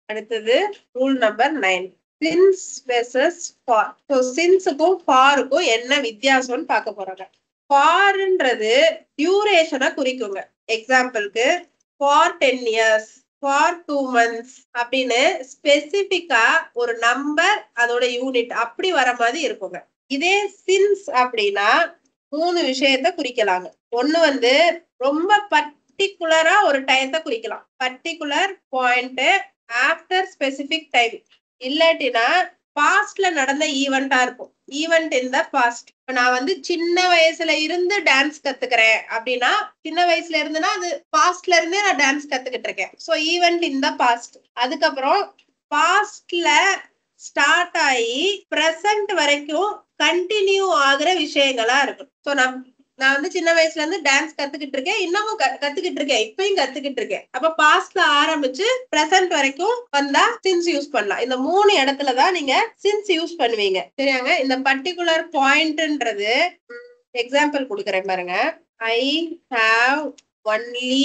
அடுத்தது rule number nine since versus for so சின்ஸுக்கும் ஃபாருக்கும் என்ன வித்தியாசம்னு பார்க்க போறாங்க ஃபார்ன்றது டியூரேஷனை குறிக்குங்க எக்ஸாம்பிளுக்கு for ten years for two months அப்படின்னு ஸ்பெசிபிக்கா ஒரு நம்பர் அதோட யூனிட் அப்படி வர மாதிரி இருக்குங்க இதே சின்ஸ் அப்படின்னா மூணு விஷயத்த குறிக்கலாங்க ஒண்ணு வந்து ரொம்ப பர்டிகுலரா ஒரு டயத்தை குறிக்கலாம் particular point after specific time இல்லாட்டினா பாஸ்ட்ல நடந்த ஈவெண்டா இருக்கும் ஈவெண்ட் இன் த பாஸ்ட் இப்ப நான் வந்து சின்ன வயசுல இருந்து டான்ஸ் கத்துக்கிறேன் அப்படின்னா சின்ன வயசுல இருந்துன்னா அது பாஸ்ட்ல இருந்தே நான் டான்ஸ் கத்துக்கிட்டு இருக்கேன் so event in the past அதுக்கப்புறம் பாஸ்ட்ல ஸ்டார்ட் ஆகி பிரசன்ட் வரைக்கும் கண்டினியூ ஆகுற விஷயங்களா இருக்கும் சோ நான் நான் வந்து சின்ன வயசுல இருந்து டான்ஸ் கத்துக்கிட்டு இருக்கேன் இன்னமும் க- கத்துக்கிட்டு இருக்கேன் இப்பயும் கத்துக்கிட்டு இருக்கேன் அப்ப பாஸ்ட்ல ஆரம்பிச்சு பிரசன்ட் வரைக்கும் வந்தா சின்ஸ் யூஸ் பண்ணலாம் இந்த மூணு இடத்துலதான் நீங்க சின்ஸ் யூஸ் பண்ணுவீங்க சரியாங்க இந்த பர்டிகுலர் பாயிண்ட்ன்றது எக்ஸாம்பிள் கொடுக்குறேன் பாருங்க I have only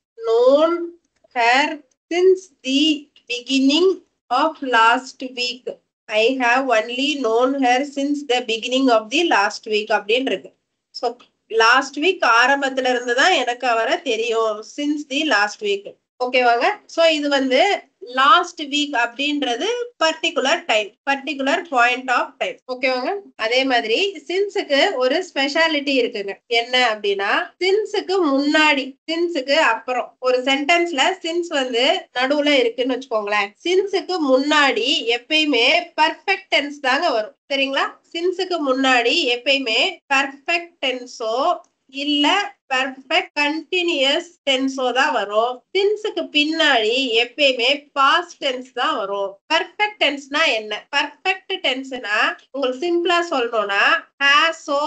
known her since the beginning of last week I have only known her since the beginning of the last week அப்படின்னு இருக்கு ஸோ லாஸ்ட் வீக் ஆரம்பத்துல இருந்து தான் எனக்கு அவரை தெரியும் சின்ஸ் தி லாஸ்ட் வீக் ஓகேவாங்க சோ இது வந்து லாஸ்ட் வீக் அப்படின்றது particular time particular point of time ஓகேவாங்க அதே மாதிரி சின்ஸுக்கு ஒரு ஸ்பெஷாலிட்டி இருக்குங்க என்ன அப்படின்னா சின்ஸுக்கு முன்னாடி சின்ஸுக்கு அப்புறம் ஒரு சென்டென்ஸ்ல சின்ஸ் வந்து நடுவுல இருக்குன்னு வச்சுக்கோங்களேன் சின்ஸுக்கு முன்னாடி எப்பயுமே பர்ஃபெக்ட் டென்ஸ் தாங்க வரும் சரிங்களா சின்ஸுக்கு முன்னாடி எப்பயுமே பர்ஃபெக்ட் டென்ஸோ இல்ல பர்ஃபெக்ட் கண்டினியூஸ் டென்ஸோ தான் வரும் சின்ஸுக்கு பின்னாடி எப்பயுமே பாஸ்ட் டென்ஸ் தான் வரும் பர்ஃபெக்ட் டென்ஸ்னா என்ன பர்ஃபெக்ட் டென்ஸ்னா உங்களுக்கு சிம்பிளா சொல்லணும்னா ஹேஸோ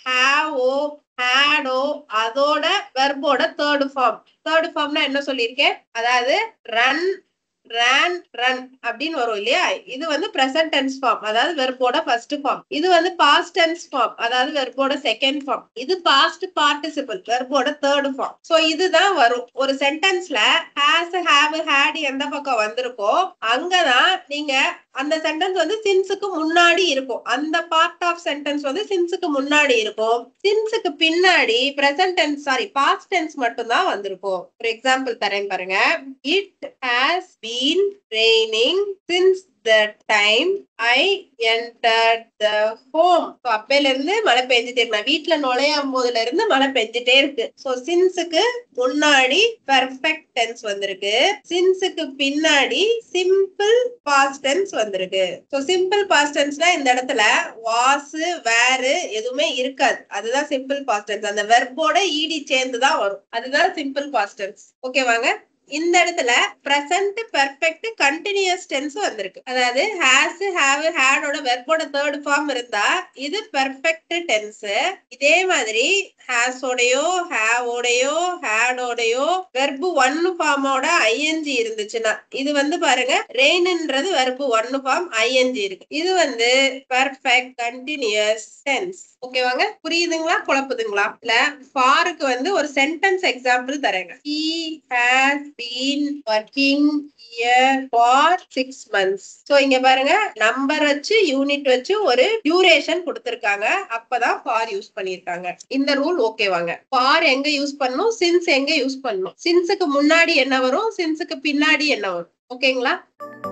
ஹேவோ ஹேடோ அதோட வெர்போட தேர்ட் ஃபார்ம் தேர்ட் ஃபார்ம்னா என்ன சொல்லியிருக்கேன் அதாவது ரன் ran ரன் அப்படின்னு வரும் இல்லையா இது வந்து பிரசன்ட் டென்ஸ் ஃபார்ம் அதாவது வெர்போட ஃபர்ஸ்ட் ஃபார்ம் இது வந்து பாஸ்ட் டென்ஸ் ஃபார்ம் அதாவது வெர்போட செகண்ட் ஃபார்ம் இது பாஸ்ட் பார்ட்டிசிபிள் வெர்போட தேர்ட் ஃபார்ம் சோ இதுதான் வரும் ஒரு சென்டென்ஸ்ல ஹேஸ் ஹேவ் ஹேட் எந்த பக்கம் வந்திருக்கோ அங்கதான் நீங்க அந்த சென்டென்ஸ் வந்து சின்ஸுக்கு முன்னாடி இருக்கும் அந்த பார்ட் ஆஃப் சென்டென்ஸ் வந்து சின்ஸுக்கு முன்னாடி இருக்கும் சின்ஸுக்கு பின்னாடி present tense sorry past tense மட்டும் தான் வந்திருக்கும் ஒரு எக்ஸாம்பிள் தரேன் பாருங்க it has been raining since the time I enter the home அப்பையில இருந்து மழை பெஞ்சிட்டே இருக்கு நான் வீட்டுல நுழையும் போதுல இருந்து மழை பெஞ்சிட்டே இருக்கு சோ சின்ஸுக்கு முன்னாடி பெர்ஃபெக்ட் டென்ஸ் வந்திருக்கு சின்ஸுக்கு பின்னாடி சிம்பிள் பாஸ்ட் டென்ஸ் வந்திருக்கு சோ சிம்பிள் பாஸ்ட் டென்ஸ்னா இந்த இடத்துல வாஸ் வேறு எதுவுமே இருக்காது அதுதான் சிம்பிள் பாஸ்ட் டென்ஸ் அந்த வெர்போட ஈடி சேர்ந்து தான் வரும் அதுதான் சிம்பிள் பாஸ்ட் டென்ஸ் ஓகேவாங்க இந்த இடத்துல பிரசன்ட் பெர்ஃபெக்ட் கண்டினியூஸ் டென்ஸ் வந்திருக்கு அதாவது ஹேஸ் ஹேவ் ஹேடோட வெர்போட தேர்ட் ஃபார்ம் இருந்தா இது பெர்ஃபெக்ட் டென்ஸ் இதே மாதிரி ஹேஸோடையோ ஹேவோடையோ ஹேடோடையோ வெர்பு ஒன் ஃபார்மோட ஐஎன்ஜி இருந்துச்சுன்னா இது வந்து பாருங்க ரெயின்ன்றது வெர்பு ஒன் ஃபார்ம் ஐஎன்ஜி இருக்கு இது வந்து பெர்ஃபெக்ட் கண்டினியூஸ் டென்ஸ் ஓகேவாங்க புரியுதுங்களா குழப்புதுங்களா இல்ல ஃபாருக்கு வந்து ஒரு சென்டென்ஸ் எக்ஸாம்பிள் தரேங்க he has been working here for six months so இங்க பாருங்க நம்பர் வச்சு யூனிட் வச்சு ஒரு டியூரேஷன் கொடுத்திருக்காங்க அப்பதான் ஃபார் யூஸ் பண்ணிருக்காங்க இந்த ரூல் ஓகேவாங்க ஃபார் எங்க யூஸ் பண்ணணும் சின்ஸ் எங்க யூஸ் பண்ணணும் சின்ஸுக்கு முன்னாடி என்ன வரும் சின்ஸுக்கு பின்னாடி என்ன வரும் ஓகேங்களா